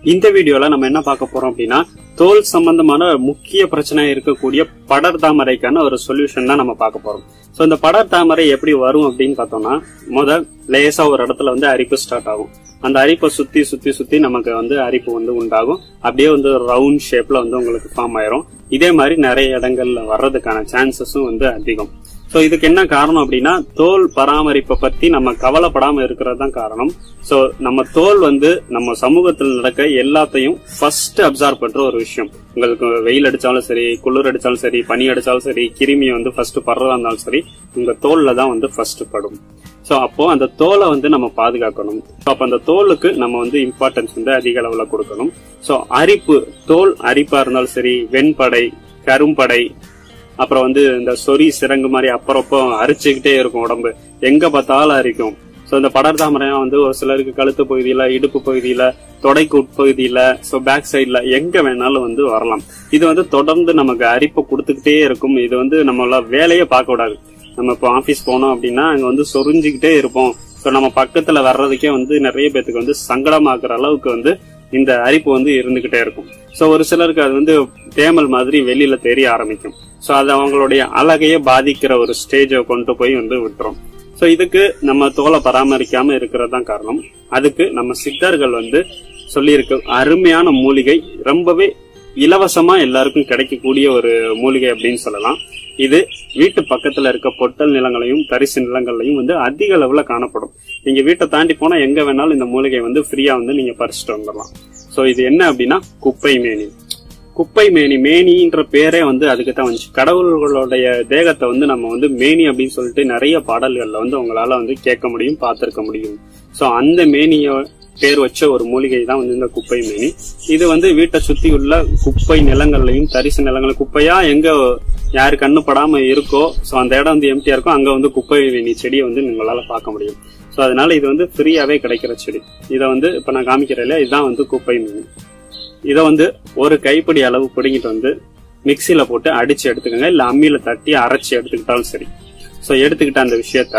இந்த வீடியோல நம்ம என்ன பார்க்க போறோம் அப்படின்னா தோல் சம்பந்தமான முக்கிய பிரச்சனை இருக்கக்கூடிய படர் தாமரைக்கான ஒரு சொல்யூஷன் தான் நம்ம பார்க்க போறோம் சோ இந்த படர் தாமரை எப்படி வரும் அப்படின்னு பார்த்தோம்னா முதல் லேசா ஒரு இடத்துல வந்து அரிப்பு ஸ்டார்ட் ஆகும் அந்த அரிப்பை சுத்தி சுத்தி சுத்தி நமக்கு வந்து அரிப்பு வந்து உண்டாகும் அப்படியே வந்து ரவுண்ட் ஷேப்ல வந்து உங்களுக்கு ஃபார்ம் ஆயிரும் இதே மாதிரி நிறைய இடங்கள்ல வர்றதுக்கான சான்சஸும் வந்து அதிகம் சோ இதுக்கு என்ன காரணம் அப்படின்னா தோல் பராமரிப்பை பத்தி நம்ம கவலைப்படாம இருக்கிறது தான் காரணம் சோ நம்ம தோல் வந்து நம்ம சமூகத்தில் நடக்க எல்லாத்தையும் ஃபர்ஸ்ட் அப்சர்வ் பண்ற ஒரு விஷயம் உங்களுக்கு வெயில் அடிச்சாலும் சரி குளிர் அடிச்சாலும் சரி பனி அடிச்சாலும் சரி கிருமி வந்து ஃபர்ஸ்ட் படுறதா இருந்தாலும் சரி உங்க தோல்ல தான் வந்து ஃபர்ஸ்ட் படும் சோ அப்போ அந்த தோலை வந்து நம்ம பாதுகாக்கணும் So, அப்ப அந்த தோலுக்கு நம்ம வந்து இம்பார்ட்டன்ஸ் வந்து அதிக அளவுல கொடுக்கணும் சோ அரிப்பு தோல் அரிப்பா இருந்தாலும் சரி வெண்படை கரும்படை அப்புறம் வந்து இந்த சொறி சிறங்கு மாதிரி அப்பறப்போ அரிச்சுக்கிட்டே இருக்கும் உடம்பு எங்க பார்த்தாலும் அரிக்கும் சோ இந்த படர் தாமரையா வந்து ஒரு சிலருக்கு கழுத்து பகுதியில இடுப்பு பகுதியில தொடைக்கு உட்பகுதியில சோ பேக் சைட்ல எங்க வேணாலும் வந்து வரலாம் இது வந்து தொடர்ந்து நமக்கு அரிப்பை கொடுத்துக்கிட்டே இருக்கும் இது வந்து நம்மளால வேலையே பார்க்க கூடாது நம்ம இப்போ ஆபீஸ் போனோம் அப்படின்னா அங்க வந்து சொரிஞ்சுக்கிட்டே இருப்போம் சோ நம்ம பக்கத்துல வர்றதுக்கே வந்து நிறைய பேத்துக்கு வந்து சங்கடமாக்குற அளவுக்கு வந்து இந்த அரிப்பு வந்து இருந்துகிட்டே இருக்கும் சோ ஒரு சிலருக்கு அது வந்து தேமல் மாதிரி வெளியில தெரிய ஆரம்பிக்கும் சோ அது அவங்களுடைய அழகையே பாதிக்கிற ஒரு ஸ்டேஜை கொண்டு போய் வந்து விட்டுரும் சோ இதுக்கு நம்ம தோலை பராமரிக்காம இருக்கிறது தான் காரணம் அதுக்கு நம்ம சித்தர்கள் வந்து சொல்லியிருக்க அருமையான மூலிகை ரொம்பவே இலவசமா எல்லாருக்கும் கிடைக்கக்கூடிய ஒரு மூலிகை அப்படின்னு சொல்லலாம் இது வீட்டு பக்கத்துல இருக்க பொட்டல் நிலங்களையும் தரிசு நிலங்கள்லையும் வந்து அதிக அளவுல காணப்படும் நீங்க வீட்டை தாண்டி போனா எங்க வேணாலும் இந்த மூலிகை வந்து ஃப்ரீயா வந்து நீங்க பறிச்சுட்டு வந்துடலாம் சோ இது என்ன அப்படின்னா குப்பை மேனி குப்பை மேனி மேனின்ற பேரே வந்து அதுக்கு தான் வந்துச்சு கடவுள்களுடைய தேகத்தை வந்து நம்ம வந்து மேனி அப்படின்னு சொல்லிட்டு நிறைய பாடல்கள்ல வந்து உங்களால வந்து கேட்க முடியும் பார்த்திருக்க முடியும் சோ அந்த மேனிய பேர் வச்ச ஒரு மூலிகை தான் வந்து இந்த குப்பை மேனி இது வந்து வீட்டை சுத்தி உள்ள குப்பை நிலங்கள்லையும் தரிசு நிலங்கள் குப்பையா எங்க யாரு கண்ணு படாம இருக்கோ சோ அந்த இடம் வந்து எம்டியா இருக்கோ அங்க வந்து குப்பை மேனி செடியை வந்து உங்களால பார்க்க முடியும் சோ அதனால இது வந்து ஃப்ரீயாவே கிடைக்கிற செடி இதை வந்து இப்ப நான் காமிக்கிறேன் இல்லையா இதுதான் வந்து குப்பை மேனி இதை வந்து ஒரு கைப்பிடி அளவு பிடுங்கிட்டு வந்து மிக்சியில போட்டு அடிச்சு எடுத்துக்கோங்க இல்ல அம்மியில தட்டி அரைச்சு எடுத்துக்கிட்டாலும் சரி சோ எடுத்துக்கிட்ட அந்த விஷயத்த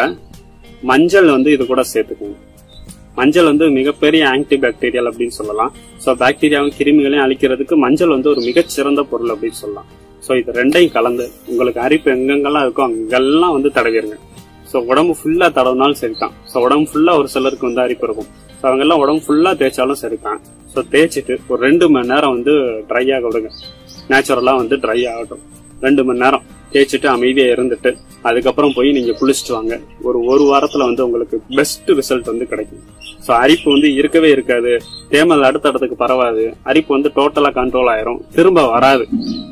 மஞ்சள் வந்து இது கூட சேர்த்துக்கோங்க மஞ்சள் வந்து மிகப்பெரிய ஆன்டி பாக்டீரியல் அப்படின்னு சொல்லலாம் சோ பாக்டீரியாவும் கிருமிகளையும் அழிக்கிறதுக்கு மஞ்சள் வந்து ஒரு மிகச்சிறந்த பொருள் அப்படின்னு சொல்லலாம் சோ இது ரெண்டையும் கலந்து உங்களுக்கு அரிப்பு எங்கெங்கெல்லாம் இருக்கோ அங்கெல்லாம் வந்து தடவிடுங்க சோ உடம்பு ஃபுல்லா தடவினாலும் சரிதான் சோ உடம்பு ஃபுல்லா ஒரு சிலருக்கு வந்து அரிப்பு இருக்கும் சோ அவங்க எல்லாம் உடம்பு ஃபுல்லா தேய்ச்சாலும் சரிதான் சோ தேய்ச்சிட்டு ஒரு ரெண்டு மணி நேரம் வந்து ட்ரை ஆக விடுங்க நேச்சுரலா வந்து ட்ரை ஆகட்டும் ரெண்டு மணி நேரம் தேய்ச்சிட்டு அமைதியா இருந்துட்டு அதுக்கப்புறம் போய் நீங்க குளிச்சுட்டு வாங்க ஒரு ஒரு வாரத்துல வந்து உங்களுக்கு பெஸ்ட் ரிசல்ட் வந்து கிடைக்கும் சோ அரிப்பு வந்து இருக்கவே இருக்காது தேமல் அடுத்த இடத்துக்கு பரவாது அரிப்பு வந்து டோட்டலா கண்ட்ரோல் ஆயிரும் திரும்ப வராது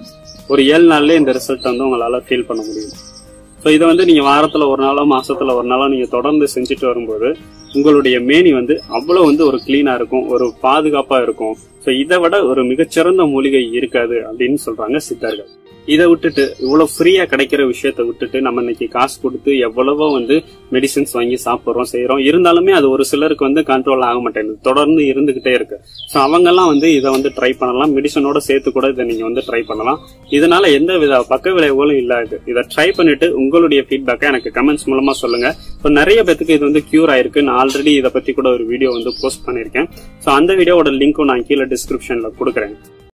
ஒரு ஏழு நாள்லயே இந்த ரிசல்ட் வந்து உங்களால ஃபீல் பண்ண முடியும் ஸோ இதை வந்து நீங்க வாரத்துல ஒரு நாளோ மாசத்துல ஒரு நாளோ நீங்க தொடர்ந்து செஞ்சுட்டு வரும்போது உங்களுடைய மேனி வந்து அவ்வளவு வந்து ஒரு கிளீனா இருக்கும் ஒரு பாதுகாப்பா இருக்கும் ஸோ இதை விட ஒரு மிகச்சிறந்த மூலிகை இருக்காது அப்படின்னு சொல்றாங்க சித்தர்கள் இதை விட்டுட்டு இவ்வளவு ஃப்ரீயா கிடைக்கிற விஷயத்த விட்டுட்டு நம்ம இன்னைக்கு காசு கொடுத்து எவ்வளவோ வந்து மெடிசின்ஸ் வாங்கி சாப்பிடுறோம் செய்யறோம் இருந்தாலுமே அது ஒரு சிலருக்கு வந்து கண்ட்ரோல் ஆக மாட்டேங்குது தொடர்ந்து இருந்துகிட்டே இருக்கு ஸோ அவங்கெல்லாம் வந்து இதை வந்து ட்ரை பண்ணலாம் மெடிசனோட சேர்த்து கூட இதை நீங்க வந்து ட்ரை பண்ணலாம் இதனால எந்த வித பக்க விளைவுகளும் இல்லாது இதை ட்ரை பண்ணிட்டு உங்களுடைய ஃபீட்பேக்கை எனக்கு கமெண்ட்ஸ் மூலமா சொல்லுங்க இப்போ நிறைய பேத்துக்கு இது வந்து கியூர் ஆயிருக்கு நான் ஆல்ரெடி இதை பத்தி கூட ஒரு வீடியோ வந்து போஸ்ட் பண்ணிருக்கேன் ஸோ அந்த வீடியோவோட லிங்க்கும் நான் கீழே டிஸ்கிரிப்ஷன்ல கொடுக்குறேன்